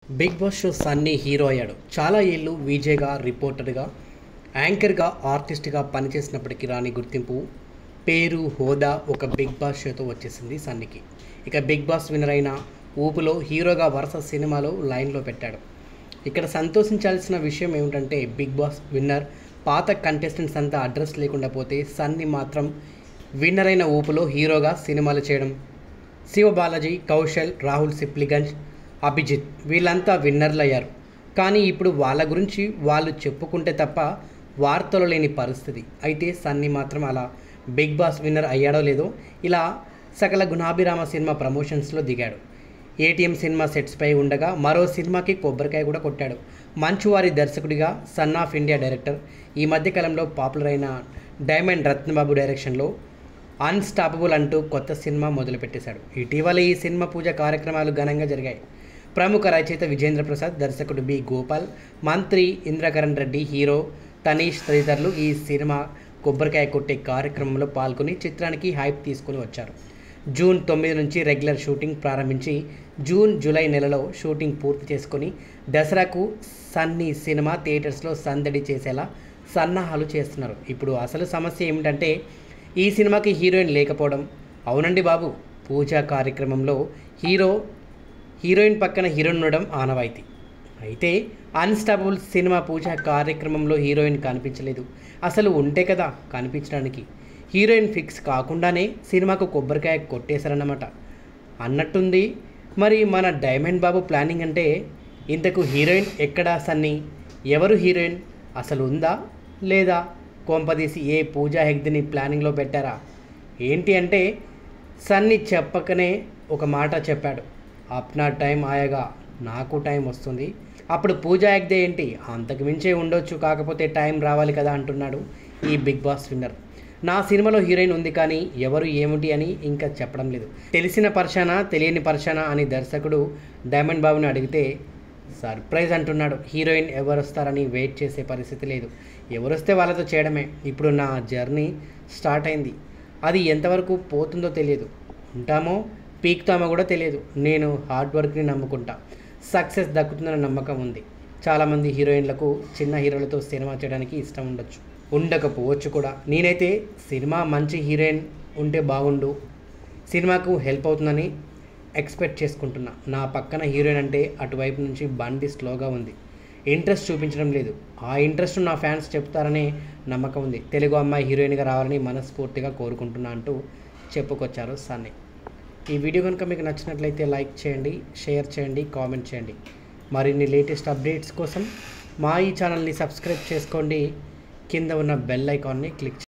big boss show Sunny hero అయ్యాడు చాలా ఏళ్ళు విజయ్గా రిపోర్టర్గా యాంకర్గా ఆర్టిస్ట్గా పనిచేసినప్పటికీ రాని గుర్తింపు పేరు హోదా ఒక బిగ్ బాస్ షోతో వచ్చేసింది సన్నీకి ఇక బిగ్ బాస్ విన్నర్ అయిన ఊపులో హీరోగా వరుస సినిమాలో లైన్లో పెట్టాడు ఇక్కడ సంతోషించాల్సిన విషయం ఏమిటంటే బిగ్ బాస్ విన్నర్ పాత కంటెస్టెంట్స్ అంతా అడ్రస్ లేకుండా పోతే సన్నీ మాత్రం విన్నర్ అయిన ఊపులో హీరోగా సినిమాలు చేయడం శివ బాలాజీ కౌశల్ రాహుల్ సిప్లిగంజ్ అభిజిత్ వీళ్ళంతా విన్నర్లు అయ్యారు కానీ ఇప్పుడు వాళ్ళ గురించి వాళ్ళు చెప్పుకుంటే తప్ప వార్తలు లేని పరిస్థితి అయితే సన్నీ మాత్రం అలా బిగ్ బాస్ విన్నర్ అయ్యాడో లేదో ఇలా సకల గుణాభిరామ సినిమా ప్రమోషన్స్లో దిగాడు ఏటీఎం సినిమా సెట్స్పై ఉండగా మరో సినిమాకి కొబ్బరికాయ కూడా కొట్టాడు మంచువారి దర్శకుడిగా సన్ ఆఫ్ ఇండియా డైరెక్టర్ ఈ మధ్యకాలంలో పాపులర్ అయిన డైమండ్ రత్నబాబు డైరెక్షన్లో అన్స్టాపబుల్ అంటూ కొత్త సినిమా మొదలుపెట్టేశాడు ఇటీవల ఈ సినిమా పూజ కార్యక్రమాలు ఘనంగా జరిగాయి ప్రముఖ రచయిత విజేంద్ర ప్రసాద్ దర్శకుడు బి గోపాల్ మంత్రి ఇంద్రకరణ్ రెడ్డి హీరో తనీష్ తదితరులు ఈ సినిమా కొబ్బరికాయ కొట్టే కార్యక్రమంలో పాల్గొని చిత్రానికి హైప్ తీసుకుని వచ్చారు జూన్ తొమ్మిది నుంచి రెగ్యులర్ షూటింగ్ ప్రారంభించి జూన్ జూలై నెలలో షూటింగ్ పూర్తి చేసుకొని దసరాకు సన్నీ సినిమా థియేటర్స్లో సందడి చేసేలా సన్నాహాలు చేస్తున్నారు ఇప్పుడు అసలు సమస్య ఏమిటంటే ఈ సినిమాకి హీరోయిన్ లేకపోవడం అవునండి బాబు పూజా కార్యక్రమంలో హీరో హీరోయిన్ పక్కన హీరోయిన్ ఉండడం ఆనవాయితీ అయితే అన్స్టాపబుల్ సినిమా పూజ కార్యక్రమంలో హీరోయిన్ కనిపించలేదు అసలు ఉంటే కదా కనిపించడానికి హీరోయిన్ ఫిక్స్ కాకుండానే సినిమాకు కొబ్బరికాయ కొట్టేశారన్నమాట అన్నట్టుంది మరి మన డైమండ్ బాబు ప్లానింగ్ అంటే ఇంతకు హీరోయిన్ ఎక్కడా సన్ని ఎవరు హీరోయిన్ అసలు ఉందా లేదా కొంపదీసి ఏ పూజా హెగ్దిని ప్లానింగ్లో పెట్టారా ఏంటి అంటే సన్ని చెప్పకనే ఒక మాట చెప్పాడు అప్నా టైం ఆయగా నాకు టైం వస్తుంది అప్పుడు పూజా హెగ్దే ఏంటి అంతకు మించే ఉండొచ్చు కాకపోతే టైం రావాలి కదా అంటున్నాడు ఈ బిగ్ బాస్ విన్నర్ నా సినిమాలో హీరోయిన్ ఉంది కానీ ఎవరు ఏమిటి అని ఇంకా చెప్పడం లేదు తెలిసిన పర్షానా తెలియని పర్షానా అని దర్శకుడు డైమండ్ బాబుని అడిగితే సర్ప్రైజ్ అంటున్నాడు హీరోయిన్ ఎవరు వస్తారని వెయిట్ చేసే పరిస్థితి లేదు ఎవరు వస్తే వాళ్ళతో చేయడమే ఇప్పుడు నా జర్నీ స్టార్ట్ అయింది అది ఎంతవరకు పోతుందో తెలియదు ఉంటామో పీక్తామో కూడా తెలియదు నేను హార్డ్ వర్క్ని నమ్ముకుంటా సక్సెస్ దక్కుతుందన్న నమ్మకం ఉంది చాలామంది హీరోయిన్లకు చిన్న హీరోలతో సినిమా చేయడానికి ఇష్టం ఉండొచ్చు ఉండకపోవచ్చు కూడా నేనైతే సినిమా మంచి హీరోయిన్ ఉంటే బాగుండు సినిమాకు హెల్ప్ అవుతుందని ఎక్స్పెక్ట్ చేసుకుంటున్నా నా పక్కన హీరోయిన్ అంటే అటువైపు నుంచి బండి స్లోగా ఉంది ఇంట్రెస్ట్ చూపించడం లేదు ఆ ఇంట్రెస్ట్ నా ఫ్యాన్స్ చెప్తారనే నమ్మకం ఉంది తెలుగు అమ్మాయి హీరోయిన్గా రావాలని మనస్ఫూర్తిగా కోరుకుంటున్నా అంటూ చెప్పుకొచ్చారు సన్నీ ఈ వీడియో కనుక మీకు నచ్చినట్లయితే లైక్ చేయండి షేర్ చేయండి కామెంట్ చేయండి మరిన్ని లేటెస్ట్ అప్డేట్స్ కోసం మా ఈ ఛానల్ని సబ్స్క్రైబ్ చేసుకోండి కింద ఉన్న బెల్ ఐకాన్ని క్లిక్